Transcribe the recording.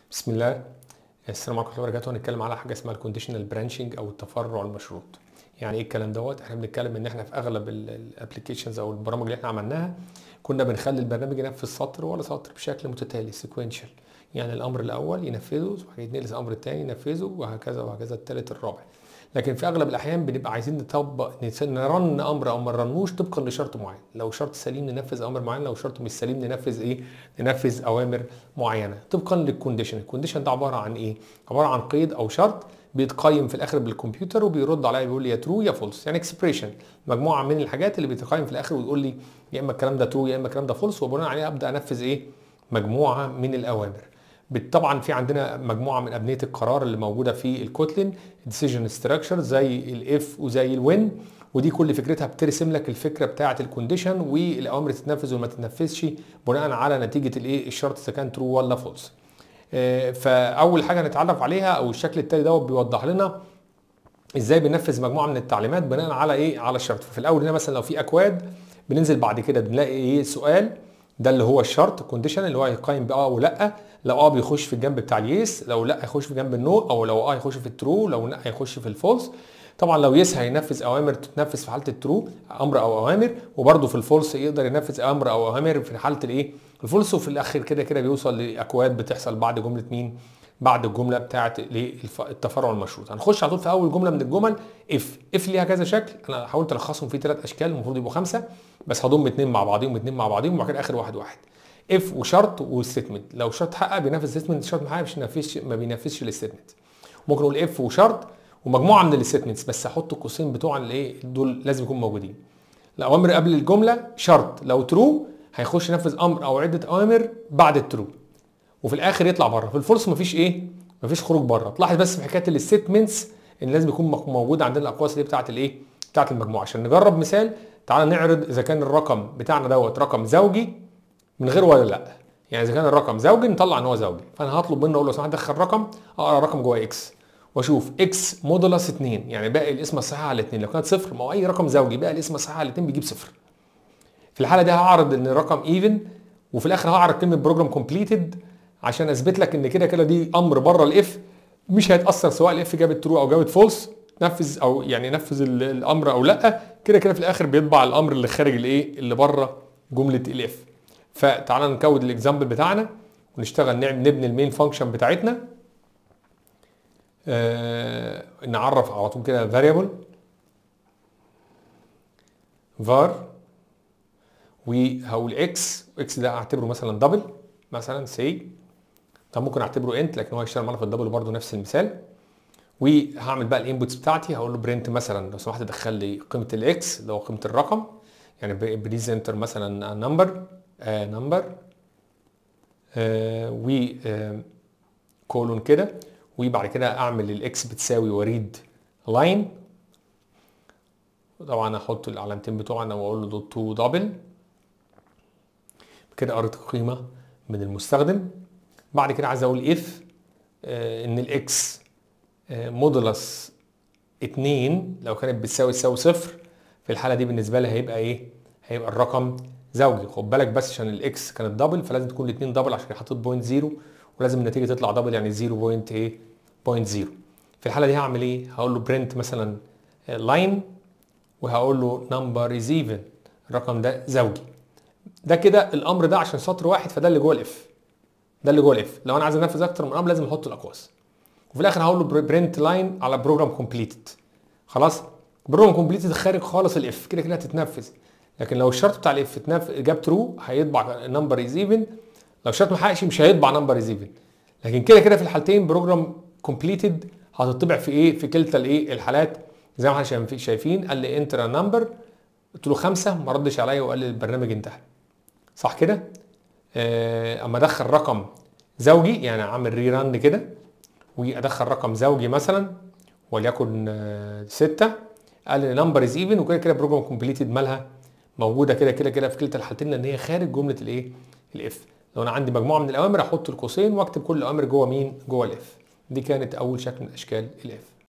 بسم الله السلام عليكم ورحمه الله وبركاته هنتكلم على حاجه اسمها الكونديشنال برانشنج او التفرع المشروط يعني ايه الكلام دوت احنا بنتكلم ان احنا في اغلب الابلكيشنز او البرامج اللي احنا عملناها كنا بنخلي البرنامج ينفذ سطر ولا سطر بشكل متتالي سيكوينشال يعني الامر الاول ينفذه وبعد يتنقل الامر الثاني ينفذه وهكذا وهكذا الثالث الرابع لكن في اغلب الاحيان بنبقى عايزين نطبق نرن امر او ما نرنوش طبقا لشرط معين لو شرط سليم ننفذ امر معين لو شرط مش سليم ننفذ ايه ننفذ اوامر معينه طبقا للكونديشن الكونديشن ده عباره عن ايه عباره عن قيد او شرط بيتقيم في الاخر بالكمبيوتر وبيرد عليا بيقول لي يا ترو يا فولس يعني اكسبريشن مجموعه من الحاجات اللي بيتقيم في الاخر ويقول لي يا اما الكلام ده ترو يا اما الكلام ده فولس وبناء عليه ابدا انفذ ايه مجموعه من الاوامر طبعا في عندنا مجموعه من ابنيه القرار اللي موجوده في الكوتلين ديسيجن ستراكشر زي الاف وزي الوين ودي كل فكرتها بترسم لك الفكره بتاعه الكونديشن والاوامر تتنفذ وما تتنفذش بناء على نتيجه الايه الشرط اذا كان ترو ولا فولس فاول حاجه نتعرف عليها او الشكل التالي دوت بيوضح لنا ازاي بننفذ مجموعه من التعليمات بناء على ايه على الشرط ففي الاول هنا مثلا لو في اكواد بننزل بعد كده بنلاقي ايه سؤال ده اللي هو الشرط كونديشن اللي هو هيقيم باه او لا لو اه بيخش في الجنب بتاع اليس لو لا هيخش في جنب النو او لو اه هيخش في الترو لو لا هيخش في الفولس طبعا لو يس هينفذ اوامر تتنفذ في حاله الترو امر او اوامر وبرده في الفولس يقدر ينفذ امر او اوامر في حاله الايه الفولس وفي الاخر كده كده بيوصل لاكواد بتحصل بعد جمله مين بعد الجمله بتاعه التفرع المشروط هنخش على طول في اول جمله من الجمل اف اف ليها كذا شكل انا حاولت الخصهم في ثلاث اشكال المفروض يبقوا خمسه بس هضم اثنين مع بعضهم واثنين مع بعضهم وبعد كده اخر واحد واحد اف وشرط وستمنت لو شرط حقق بينفذ ستمنت شرط ما حققش بينفذش ما بينفذش الستمنت ممكن اقول اف وشرط ومجموعه من الستمنتس بس احط القوسين بتوع الايه دول لازم يكونوا موجودين الاوامر قبل الجمله شرط لو ترو هيخش ينفذ امر او عده اوامر بعد الترو وفي الاخر يطلع بره في الفولس مفيش ايه مفيش خروج بره تلاحظ بس في حكايه الستمنتس ان لازم يكون موجود عندنا الاقواس دي بتاعه الايه بتاعه المجموعه عشان نجرب مثال تعال نعرض اذا كان الرقم بتاعنا دوت رقم زوجي من غير ولا لا يعني اذا كان الرقم زوجي نطلع ان هو زوجي فانا هطلب منه اقول له سمحت دخل رقم اقرا الرقم جوه اكس واشوف اكس مودولس 2 يعني باقي الاسم الصحيح على 2 لو كانت صفر ما هو اي رقم زوجي باقي الاسم الصحيح على 2 بيجيب صفر في الحاله دي هعرض ان الرقم ايفن وفي الاخر هعرض كلمه بروجرام كومبليتد عشان اثبت لك ان كده كده دي امر بره الاف مش هيتاثر سواء الاف جابت ترو او جابت فولس نفذ او يعني نفذ الامر او لا كده كده في الاخر بيطبع الامر اللي خارج الايه اللي بره جمله الاف فتعالى نكود الاكزامبل بتاعنا ونشتغل نبني المين فانكشن بتاعتنا آه نعرف على طول كده فاريبل var وهقول اكس اكس ده اعتبره مثلا دبل مثلا سي طب ممكن اعتبره انت لكن هو هيشتغل معانا في الدبل برضه نفس المثال وهعمل بقى الانبوتس بتاعتي هقول له برنت مثلا لو سمحت دخل لي قيمه الاكس اللي هو قيمه الرقم يعني بليز انتر مثلا نمبر نمبر و كولون كده وبعد كده اعمل الاكس بتساوي وريد لاين طبعا احط العلامتين بتوعنا واقول له دوت تو دبل كده قريت القيمه من المستخدم بعد كده عايز اقول اف ان الاكس مودولس 2 لو كانت بتساوي تساوي صفر في الحاله دي بالنسبه لي هيبقى ايه هيبقى الرقم زوجي خد بالك بس عشان الاكس كانت دبل فلازم تكون الاثنين دبل عشان حطيت بوينت زيرو ولازم النتيجه تطلع دبل يعني 0 بوينت ايه بوينت زيرو في الحاله دي هعمل ايه هقول له برنت مثلا لاين وهقول له نمبر از ايفن الرقم ده زوجي ده كده الامر ده عشان سطر واحد فده اللي جوه الاف ده اللي جوه الاف لو انا عايز انفذ اكتر من امر لازم احط الاقواس وفي الاخر هقول له برنت لاين على بروجرام كومبليتد خلاص بروجرام كومبليتد خارج خالص الاف كده كده هتتنفذ لكن لو الشرط بتاع الاف جاب ترو هيطبع نمبر از ايفن لو الشرط ما حققش مش هيطبع نمبر از ايفن لكن كده كده في الحالتين بروجرام كومبليتد هتطبع في ايه في كلتا الايه الحالات زي ما احنا شايفين قال لي انتر نمبر قلت له خمسه ما ردش عليا وقال لي البرنامج انتهى صح كده آه اما ادخل رقم زوجي يعني اعمل ري ران كده وادخل رقم زوجي مثلا وليكن آه ستة قال لي نمبر از ايفن وكده كده بروجرام كومبليتد مالها موجوده كده كده كده في كلتا الحالتين لان هي خارج جمله الايه الاف لو انا عندي مجموعه من الاوامر احط القوسين واكتب كل اوامر جوه مين جوه الاف دي كانت اول شكل من اشكال الاف